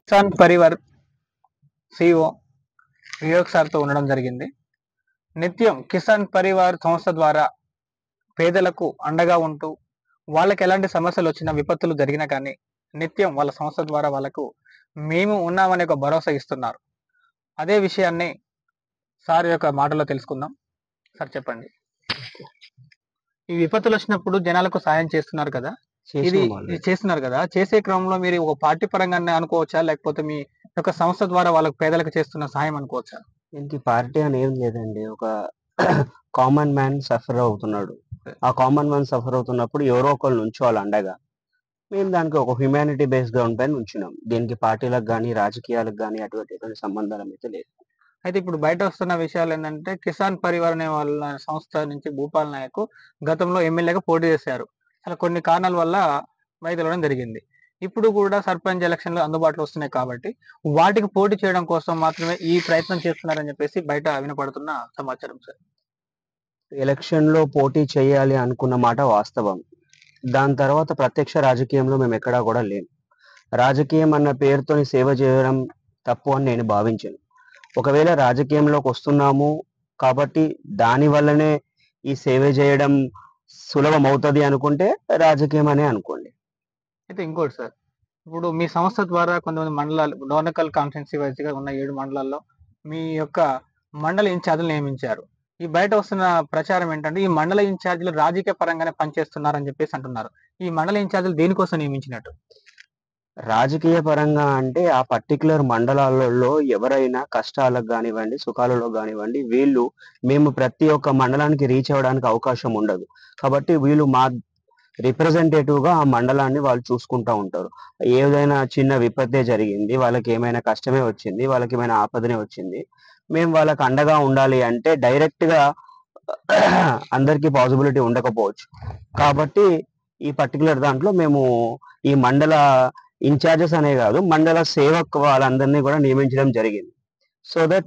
Kisan Parivar CO Vivek సార్తో ఉండడం జరిగింది నిత్యం కిసాన్ పరివార్ సంస్థ ద్వారా పేదలకు అండగా ఉంటూ వాళ్ళకి ఎలాంటి సమస్యలు వచ్చినా విపత్తులు జరిగినా కానీ నిత్యం వాళ్ళ సంస్థ ద్వారా వాళ్ళకు మేము ఉన్నామనే ఒక భరోసా ఇస్తున్నారు అదే విషయాన్ని సార్ యొక్క మాటలో తెలుసుకుందాం సార్ చెప్పండి ఈ విపత్తులు వచ్చినప్పుడు జనాలకు సాయం చేస్తున్నారు కదా ఇది ఇది చేస్తున్నారు కదా చేసే క్రమంలో మీరు ఒక పార్టీ పరంగానే అనుకోవచ్చా లేకపోతే మీ యొక్క సంస్థ ద్వారా వాళ్ళకి పేదలకు చేస్తున్న సహాయం అనుకోవచ్చా దీనికి పార్టీ అని ఏం లేదండి ఒక కామన్ మ్యాన్ సఫర్ అవుతున్నాడు ఆ కామన్ మ్యాన్ సఫర్ అవుతున్నప్పుడు ఎవరో ఒకళ్ళు నుంచోవాలి అండగా మేము దానికి ఒక హ్యుమానిటీ బేస్డ్ గ్రౌండ్ పైన ఉంచున్నాం దీనికి పార్టీలకు కానీ రాజకీయాలకు కానీ అటువంటి ఎటువంటి సంబంధాలు అయితే లేదు అయితే ఇప్పుడు బయట వస్తున్న విషయాలు ఏంటంటే కిసాన్ పరివార్ అనే వాళ్ళ సంస్థ నుంచి భూపాల్ నాయక్ గతంలో ఎమ్మెల్యేగా పోటీ చేశారు అలా కొన్ని కారణాల వల్ల వైదొలగడం జరిగింది ఇప్పుడు కూడా సర్పంచ్ ఎలక్షన్లు అందుబాటులో వస్తున్నాయి కాబట్టి వాటికి పోటీ చేయడం కోసం మాత్రమే ఈ ప్రయత్నం చేస్తున్నారని చెప్పేసి బయట వినపడుతున్న సమాచారం సార్ ఎలక్షన్ లో పోటీ చేయాలి అనుకున్న మాట వాస్తవం దాని తర్వాత ప్రత్యక్ష రాజకీయంలో మేము ఎక్కడా కూడా లేము రాజకీయం అన్న పేరుతోని సేవ చేయడం తప్పు అని నేను భావించాను ఒకవేళ రాజకీయంలోకి వస్తున్నాము కాబట్టి దాని వల్లనే ఈ సేవ చేయడం సులభం అవుతుంది అనుకుంటే రాజకీయం అనే అనుకోండి అయితే ఇంకోటి సార్ ఇప్పుడు మీ సంస్థ ద్వారా కొంతమంది మండలాలు డోర్నకల్ కాన్స్టిట్యున్సీ వైజ్గా ఉన్న ఏడు మండలాల్లో మీ యొక్క మండల ఇన్ఛార్జీలు నియమించారు ఈ బయట వస్తున్న ప్రచారం ఏంటంటే ఈ మండల ఇన్ఛార్జీలు రాజకీయ పరంగానే పనిచేస్తున్నారని చెప్పేసి అంటున్నారు ఈ మండల ఇన్ఛార్జీలు దేనికోసం నియమించినట్టు రాజకీయ పరంగా అంటే ఆ పర్టికులర్ మండలాలలో ఎవరైనా కష్టాలకు కానివ్వండి సుఖాలలో కానివ్వండి వీళ్ళు మేము ప్రతి ఒక్క మండలానికి రీచ్ అవ్వడానికి అవకాశం ఉండదు కాబట్టి వీళ్ళు మా రిప్రజెంటేటివ్ గా ఆ మండలాన్ని వాళ్ళు చూసుకుంటా ఉంటారు ఏదైనా చిన్న విపత్తే జరిగింది వాళ్ళకి ఏమైనా కష్టమే వచ్చింది వాళ్ళకి ఏమైనా ఆపదనే వచ్చింది మేము వాళ్ళకి అండగా ఉండాలి అంటే డైరెక్ట్ గా అందరికీ పాసిబిలిటీ ఉండకపోవచ్చు కాబట్టి ఈ పర్టికులర్ దాంట్లో మేము ఈ మండల ఇన్ఛార్జెస్ అనే కాదు మండల సేవక్ వాళ్ళందరినీ కూడా నియమించడం జరిగింది సో దట్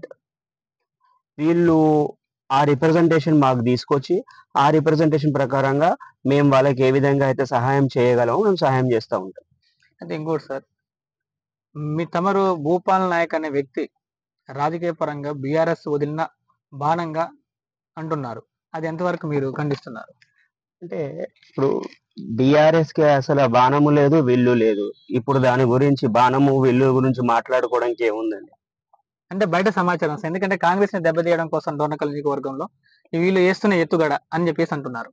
వీళ్ళు ఆ రిప్రజెంటేషన్ మాకు తీసుకొచ్చి ఆ రిప్రజెంటేషన్ ప్రకారంగా మేము వాళ్ళకి ఏ విధంగా అయితే సహాయం చేయగలమో మేము సహాయం చేస్తూ ఉంటాం అయితే ఇంకోటి సార్ మీ తమరు భూపాల్ నాయక్ అనే వ్యక్తి రాజకీయ పరంగా బీఆర్ఎస్ వదిలిన బాణంగా అంటున్నారు అది ఎంతవరకు మీరు ఖండిస్తున్నారు అంటే ఇప్పుడు డిఆర్ఎస్ కి అసలు ఆ బాణము లేదు విల్లు లేదు ఇప్పుడు దాని గురించి బాణము విల్లు గురించి మాట్లాడుకోవడానికి ఏముందండి అంటే బయట సమాచారం సార్ ఎందుకంటే కాంగ్రెస్ ని దెబ్బతీయడం కోసం డోర్నకల్ నియోజకవర్గంలో ఈ వీళ్ళు వేస్తున్న ఎత్తుగడ అని చెప్పేసి అంటున్నారు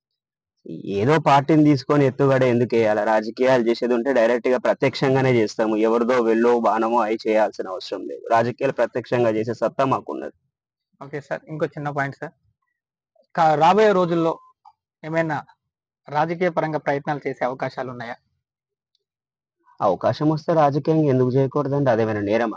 ఏదో పార్టీని తీసుకొని ఎత్తుగడ ఎందుకు వేయాలి రాజకీయాలు చేసేది ఉంటే డైరెక్ట్ గా ప్రత్యక్షంగానే చేస్తాము ఎవరిదో వెళ్ళో బాణమో అవి చేయాల్సిన అవసరం లేదు రాజకీయాలు ప్రత్యక్షంగా చేసే సత్తా మాకున్నది ఓకే సార్ ఇంకో చిన్న పాయింట్ సార్ కా- రాబోయే రోజుల్లో ఏమైనా రాజకీయ పరంగా ప్రయత్నాలు చేసే అవకాశాలు ఉన్నాయా అవకాశం వస్తే రాజకీయంగా ఎందుకు చేయకూడదండి అదేమైనా నేరమా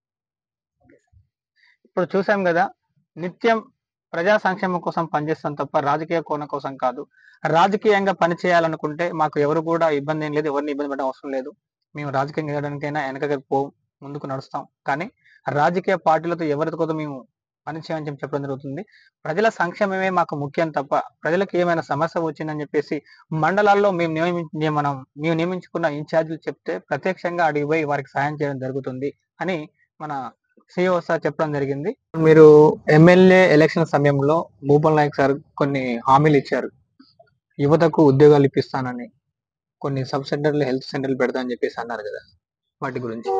ఇప్పుడు చూసాం కదా నిత్యం ప్రజా సంక్షేమం కోసం పనిచేస్తాం తప్ప రాజకీయ కోణం కోసం కాదు రాజకీయంగా పని చేయాలనుకుంటే మాకు ఎవరు కూడా ఇబ్బంది ఏం లేదు ఎవరిని ఇబ్బంది పడడం అవసరం లేదు మేము రాజకీయంగా చేయడానికైనా వెనకకి పో ముందుకు నడుస్తాం కానీ రాజకీయ పార్టీలతో ఎవరితో మేము పని చేయమని చెప్పి చెప్పడం జరుగుతుంది ప్రజల సంక్షేమమే మాకు ముఖ్యం తప్ప ప్రజలకు ఏమైనా సమస్య వచ్చిందని చెప్పేసి మండలాల్లో మేము నియమించే మనం మేము నియమించుకున్న ఇన్ఛార్జీలు చెప్తే ప్రత్యక్షంగా అడిగి పోయి వారికి సాయం చేయడం జరుగుతుంది అని మన సిఓ సార్ చెప్పడం జరిగింది మీరు ఎమ్మెల్యే ఎలక్షన్ సమయంలో భూపాల్ నాయక్ సార్ కొన్ని హామీలు ఇచ్చారు యువతకు ఉద్యోగాలు ఇప్పిస్తానని కొన్ని సబ్ సెంటర్లు హెల్త్ సెంటర్లు పెడతా అని చెప్పేసి అన్నారు కదా వాటి గురించి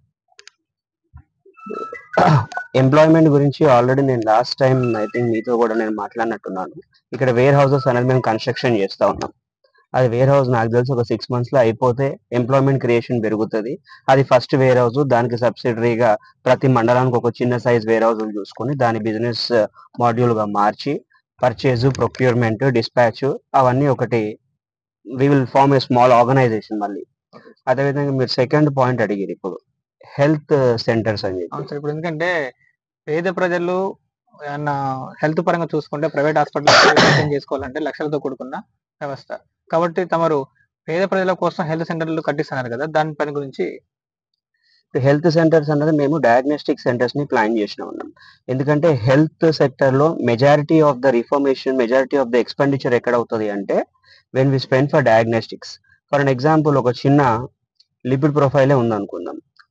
ఎంప్లాయ్మెంట్ గురించి ఆల్రెడీ నేను లాస్ట్ టైం ఐ థింక్ మీతో కూడా నేను మాట్లాడినట్టున్నాను ఇక్కడ వేర్ హౌసెస్ అనేది మేము కన్స్ట్రక్షన్ చేస్తా ఉన్నాం అది వేర్ హౌస్ నాకు తెలిసి ఒక సిక్స్ మంత్స్ లో అయిపోతే ఎంప్లాయ్మెంట్ క్రియేషన్ పెరుగుతుంది అది ఫస్ట్ వేర్ హౌస్ దానికి సబ్సిడరీగా ప్రతి మండలానికి ఒక చిన్న సైజ్ వేర్ హౌస్ చూసుకొని దాని బిజినెస్ మాడ్యూల్ గా మార్చి పర్చేజ్ ప్రొక్యూర్మెంట్ డిస్పాచ్ అవన్నీ ఒకటి we will form a small organization మళ్ళీ అదేవిధంగా మీరు సెకండ్ పాయింట్ అడిగారు ఇప్పుడు హెల్త్ సెంటర్స్ అని చెప్పి అవును సార్ ఇప్పుడు ఎందుకంటే పేద ప్రజలు ఏమన్నా హెల్త్ పరంగా చూసుకుంటే ప్రైవేట్ హాస్పిటల్ చేసుకోవాలంటే లక్షలతో కూడుకున్న వ్యవస్థ కాబట్టి తమరు పేద ప్రజల కోసం హెల్త్ సెంటర్లు కట్టిస్తున్నారు కదా దాని పని గురించి హెల్త్ సెంటర్స్ అన్నది మేము డయాగ్నోస్టిక్ సెంటర్స్ ని ప్లాన్ చేసిన ఉన్నాం ఎందుకంటే హెల్త్ సెక్టర్ లో majority of the reformation majority of the expenditure ఎక్కడ అవుతుంది అంటే when we spend for diagnostics for an example ఒక చిన్న లిపిడ్ ప్రొఫైలే ఉంది అనుకుందాం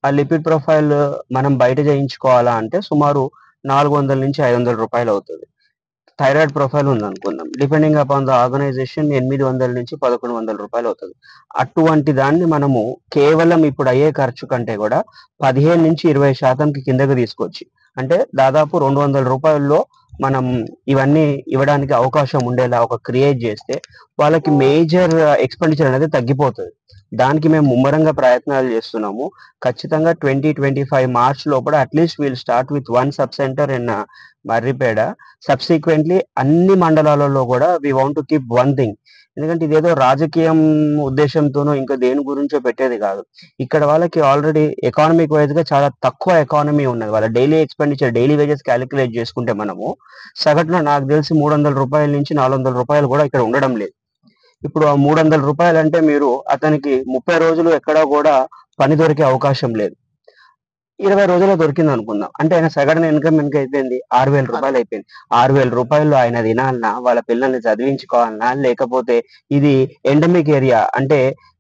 ఆ లిపిడ్ ప్రొఫైల్ మనం బయట చేయించుకోవాలా అంటే సుమారు నాలుగు వందల నుంచి ఐదు వందల రూపాయలు అవుతుంది థైరాయిడ్ ప్రొఫైల్ ఉంది అనుకుందాం డిపెండింగ్ అపాన్ ద ఆర్గనైజేషన్ ఎనిమిది వందల నుంచి పదకొండు వందల రూపాయలు అవుతుంది అటువంటి దాన్ని మనము కేవలం ఇప్పుడు అయ్యే ఖర్చు కంటే కూడా పదిహేను నుంచి ఇరవై శాతంకి కిందకి తీసుకొచ్చి అంటే దాదాపు రెండు వందల రూపాయల్లో మనం ఇవన్నీ ఇవ్వడానికి అవకాశం ఉండేలా ఒక క్రియేట్ చేస్తే వాళ్ళకి మేజర్ ఎక్స్పెండిచర్ అనేది తగ్గిపోతుంది దానికి మేము ముమ్మరంగా ప్రయత్నాలు చేస్తున్నాము ఖచ్చితంగా ట్వంటీ ట్వంటీ ఫైవ్ మార్చ్ లోపల at least will start with one sub centre in Marripeda subsequently అన్ని మండలాలలో కూడా we want to keep one thing ఎందుకంటే ఇదేదో రాజకీయం ఉద్దేశంతోనో ఇంకా దేని గురించో పెట్టేది కాదు ఇక్కడ వాళ్ళకి ఆల్రెడీ ఎకానమిక్ వైజ్ గా చాలా తక్కువ ఎకానమీ ఉన్నది వాళ్ళ daily expenditure daily wages calculate చేసుకుంటే మనము సగటున నాకు తెలిసి మూడు వందల రూపాయల నుంచి నాలుగు వందల రూపాయలు కూడా ఇక్కడ ఉండడం లేదు ఇప్పుడు ఆ మూడు వందల రూపాయలు అంటే మీరు అతనికి ముప్పై రోజులు ఎక్కడా కూడా పని దొరికే అవకాశం లేదు ఇరవై రోజుల్లో దొరికింది అనుకుందాం అంటే ఆయన సగటున ఇన్కమ్ ఎంత అయిపోయింది ఆరు వేల రూపాయలు అయిపోయింది ఆరు వేల రూపాయలు ఆయన తినాలన్నా వాళ్ళ పిల్లల్ని చదివించుకోవాలన్నా లేకపోతే ఇది ఎండమిక్ ఏరియా అంటే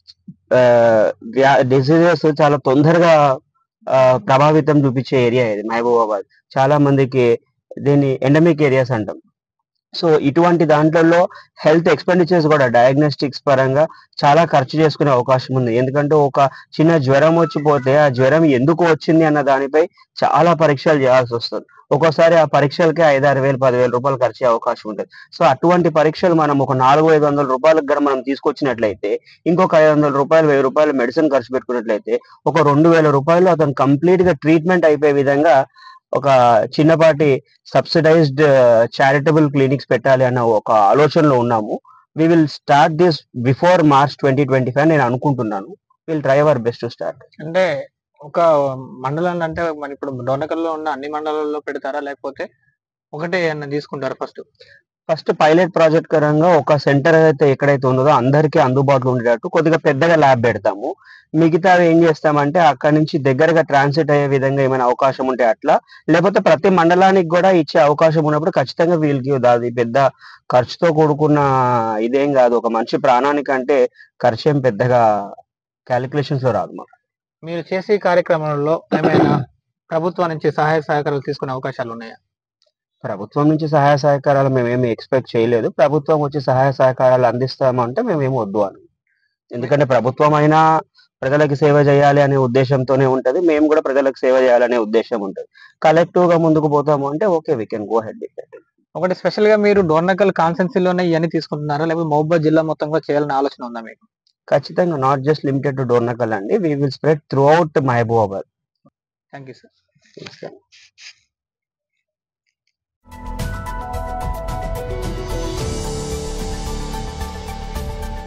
డిసీజెస్ చాలా తొందరగా ఆ, ప్రభావితం చూపించే ఏరియా ఇది మహబూబాబాద్ చాలా మందికి దీన్ని ఎండమిక్ ఏరియాస్ అంటాం సో ఇటువంటి దాంట్లలో హెల్త్ ఎక్స్పెండిచర్స్ కూడా డయాగ్నోస్టిక్స్ పరంగా చాలా ఖర్చు చేసుకునే అవకాశం ఉంది ఎందుకంటే ఒక చిన్న జ్వరం వచ్చిపోతే ఆ జ్వరం ఎందుకు వచ్చింది అన్న దానిపై చాలా పరీక్షలు చేయాల్సి వస్తుంది ఒక్కోసారి ఆ పరీక్షలకే ఐదారు వేలు పదివేల రూపాయలు ఖర్చు అయ్యే అవకాశం ఉంటుంది సో అటువంటి పరీక్షలు మనం ఒక నాలుగు ఐదు వందల రూపాయలకు గన మనం తీసుకొచ్చినట్లయితే ఇంకొక ఐదు వందల రూపాయలు వెయ్యి రూపాయలు మెడిసిన్ ఖర్చు పెట్టుకున్నట్లయితే ఒక రెండు వేల రూపాయలు అతను కంప్లీట్ గా ట్రీట్మెంట్ అయిపోయే విధంగా ఒక చిన్నపాటి సబ్సిడైజ్డ్ చారిటబుల్ క్లినిక్స్ పెట్టాలి అన్న ఒక ఆలోచనలో ఉన్నాము we will start this before March twenty twenty five నేను అనుకుంటున్నాను will try our best to start అంటే ఒక మండలం అంటే మన ఇప్పుడు డోనకల్లో ఉన్న అన్ని మండలాల్లో పెడతారా లేకపోతే ఒకటే ఏమన్నా తీసుకుంటారా ఫస్ట్ ఫస్ట్ పైలట్ ప్రాజెక్ట్ పరంగా ఒక సెంటర్ అయితే ఎక్కడైతే ఉన్నదో అందరికీ అందుబాటులో ఉండేటట్టు కొద్దిగా పెద్దగా ల్యాబ్ పెడతాము మిగతావి ఏం చేస్తామంటే అక్కడ నుంచి దగ్గరగా ట్రాన్సిట్ అయ్యే విధంగా ఏమైనా అవకాశం ఉంటే అట్లా లేకపోతే ప్రతి మండలానికి కూడా ఇచ్చే అవకాశం ఉన్నప్పుడు ఖచ్చితంగా వీళ్ళకి అది పెద్ద ఖర్చుతో కూడుకున్న ఇదేం కాదు ఒక మనిషి ప్రాణానికంటే ఖర్చు ఏం పెద్దగా క్యాలిక్యులేషన్స్ లో రాదు మాకు మీరు చేసే కార్యక్రమంలో ఏమైనా ప్రభుత్వం నుంచి సహాయ సహకారాలు తీసుకునే అవకాశాలు ఉన్నాయా ప్రభుత్వం నుంచి సహాయ సహకారాలు మేమేమి ఎక్స్పెక్ట్ చేయలేదు ప్రభుత్వం వచ్చి సహాయ సహకారాలు అందిస్తామంటే మేమేమి వద్దు అని ఎందుకంటే ప్రభుత్వం అయినా ప్రజలకు సేవ చేయాలి అనే ఉద్దేశంతోనే ఉంటది మేము కూడా ప్రజలకు సేవ చేయాలనే ఉద్దేశం ఉంటది కలెక్టివ్ గా ముందుకు పోతాము అంటే okay we can go head ఒకటి స్పెషల్ గా మీరు డోర్నకల్ కాన్సెన్సీలోనే ఇవన్నీ తీసుకుంటున్నారా లేకపోతే మహబూబాద్ జిల్లా మొత్తం కూడా చేయాలని ఆలోచన ఉందా మీకు ఖచ్చితంగా not just limited to Dornakal అండి we will spread throughout Mahabubabad thank you sir